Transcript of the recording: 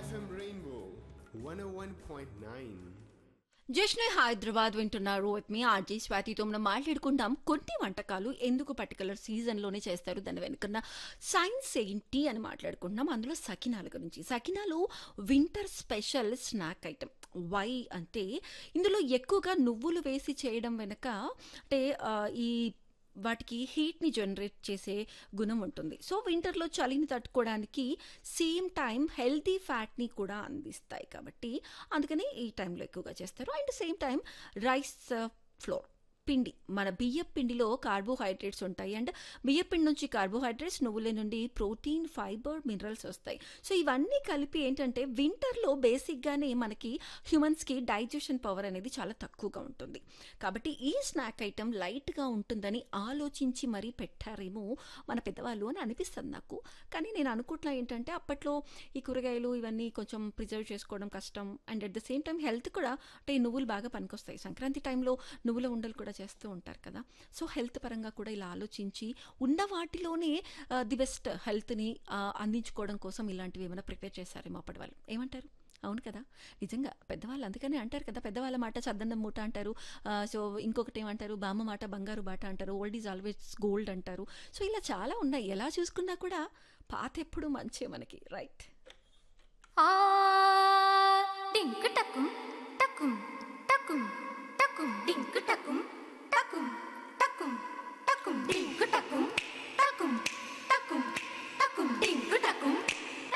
FM Rainbow 101.9. జశ్నే Hyderabad వింటున్నారు with me RG స్వాతితో మనం మాట్లాడుకుందాం కొన్ని వంటకాలు ఎందుకు పర్టికులర్ సీజన్లోనే చేస్తారు దాని వెనుకున్న సైన్స్ ఏంటి అని మాట్లాడుకుంటున్నాం అందులో సకినాల గురించి సకినాలు winter special snack item why అంటే ఇందులో ఎక్కువగా నువ్వులు వేసి చేయడం వెనుక అంటే ఆ, ఈ వాటికి హీట్ని జనరేట్ చేసే గుణం ఉంటుంది సో వింటర్లో చలిని తట్టుకోవడానికి సేమ్ టైం హెల్తీ ఫ్యాట్ని కూడా అందిస్తాయి కాబట్టి అందుకని ఈ టైంలో ఎక్కువగా చేస్తారు and same time rice flour పిండి మన బియ్యం పిండిలో కార్బోహైడ్రేట్స్ ఉంటాయి అండ్ బియ్యం పిండి నుంచి కార్బోహైడ్రేట్స్ నువ్వుల నుండి ప్రోటీన్ ఫైబర్ మినరల్స్ వస్తాయి సో ఇవన్నీ కలిపి ఏంటంటే వింటర్లో బేసిక్గానే మనకి హ్యూమన్స్కి డైజెషన్ పవర్ అనేది చాలా తక్కువగా ఉంటుంది కాబట్టి ఈ స్నాక్ ఐటమ్ లైట్గా ఉంటుందని ఆలోచించి మరీ పెట్టారేమో మన పెద్దవాళ్ళు అని అనిపిస్తుంది నాకు కానీ నేను అనుకుంటున్నా ఏంటంటే అప్పట్లో ఈ కూరగాయలు ఇవన్నీ కొంచెం ప్రిజర్వ్ చేసుకోవడం కష్టం and at the same time health కూడా అంటే ఈ నువ్వులు బాగా పనికొస్తాయి సంక్రాంతి టైంలో నువ్వుల ఉండలు కూడా చేస్తూ ఉంటారు కదా సో హెల్త్ పరంగా కూడా ఇలా ఆలోచించి ఉన్న వాటిలోనే ది బెస్ట్ హెల్త్ని అందించుకోవడం కోసం ఇలాంటివి ఏమైనా ప్రిపేర్ చేశారేమో అప్పటి వాళ్ళు ఏమంటారు అవును కదా నిజంగా పెద్దవాళ్ళు అందుకనే అంటారు కదా పెద్దవాళ్ళ మాట చద్దన్నం మూట అంటారు ఆ, సో ఇంకొకటి ఏమంటారు బామ్మ మాట బంగారు బాట అంటారు ఓల్డ్ ఈజ్ ఆల్వేస్ గోల్డ్ అంటారు సో ఇలా చాలా ఉన్నాయి ఎలా చూసుకున్నా కూడా పాత ఎప్పుడు మంచే మనకి రైట్ ఆ డింక్ టక్కుం